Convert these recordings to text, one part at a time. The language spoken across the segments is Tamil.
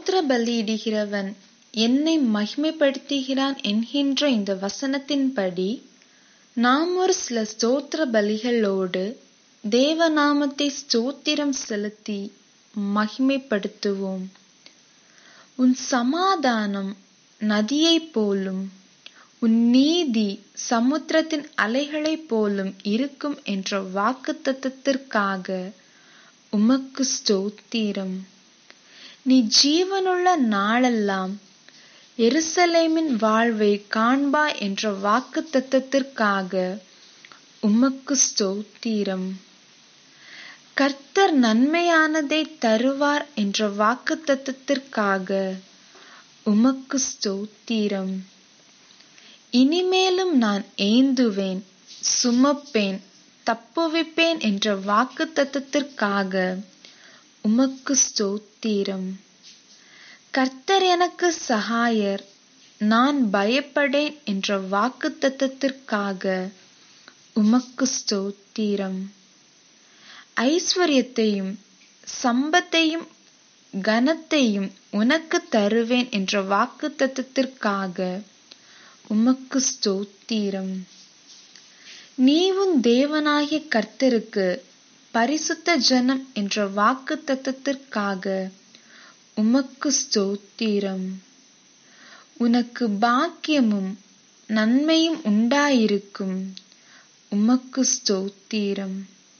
ஸ்தோத்திர பலியிடுகிறவன் என்னை மகிமைப்படுத்துகிறான் என்கின்ற இந்த வசனத்தின்படி நாம் ஒரு சில ஸ்தோத்திர பலிகளோடு தேவநாமத்தை ஸ்தோத்திரம் செலுத்தி மகிமைப்படுத்துவோம் உன் சமாதானம் நதியைப் போலும் உன் நீதி சமுத்திரத்தின் அலைகளைப் போலும் இருக்கும் என்ற வாக்குத்தத்தத்திற்காக உமக்கு ஸ்தோத்திரம் நீ ஜீவனுள்ள நாளெல்லாம் எருசலேமின் வாழ்வை காண்பாய் என்ற வாக்குத்தத்தத்திற்காக உமக்கு ஸ்தோத்திரம் கர்த்தர் நன்மையானதை தருவார் என்ற வாக்குத்தத்தத்திற்காக உமக்கு ஸ்தோத்திரம் இனிமேலும் நான் ஏந்துவேன் சுமப்பேன் தப்புவிப்பேன் என்ற வாக்குத்தத்தத்திற்காக உமக்கு ஸ்தோத்திரம் கர்த்தர் எனக்கு சகாயர் நான் பயப்படேன் என்ற வாக்குத்தத்தத்திற்காக உமக்கு ஸ்தோத்திரம் ஐஸ்வர்யத்தையும் சம்பத்தையும் கனத்தையும் உனக்கு தருவேன் என்ற வாக்குத்தத்தத்திற்காக உமக்கு ஸ்தோத்திரம் நீ உன் தேவனாகிய கர்த்தருக்கு பரிசுத்த ஜனம் என்ற வாக்குத்தத்தத்திற்காக உமக்கு ஸ்தோத்திரம் உனக்கு பாக்கியமும் நன்மையும் உண்டாயிருக்கும் உமக்கு ஸ்தோத்திரம்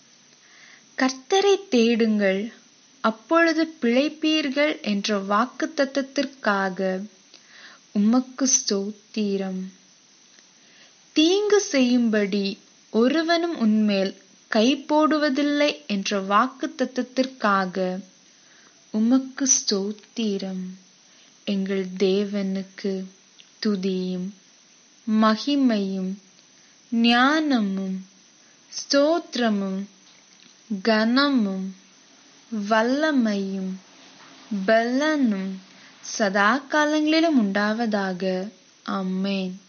கர்த்தரை தேடுங்கள் அப்பொழுது பிழைப்பீர்கள் என்ற வாக்குத்தத்தத்திற்காக உமக்கு ஸ்தோத்திரம் தீங்கு செய்யும்படி ஒருவனும் உன்மேல் கை போடுவதில்லை என்ற வாக்குத்தத்தத்திற்காக உமக்கு ஸ்தோத்திரம் எங்கள் தேவனுக்கு துதியும் மகிமையும் ஞானமும் ஸ்தோத்திரமும் கனமும் வல்லமையும் பலனும் சதா காலங்களிலும் உண்டாவதாக அம்மேன்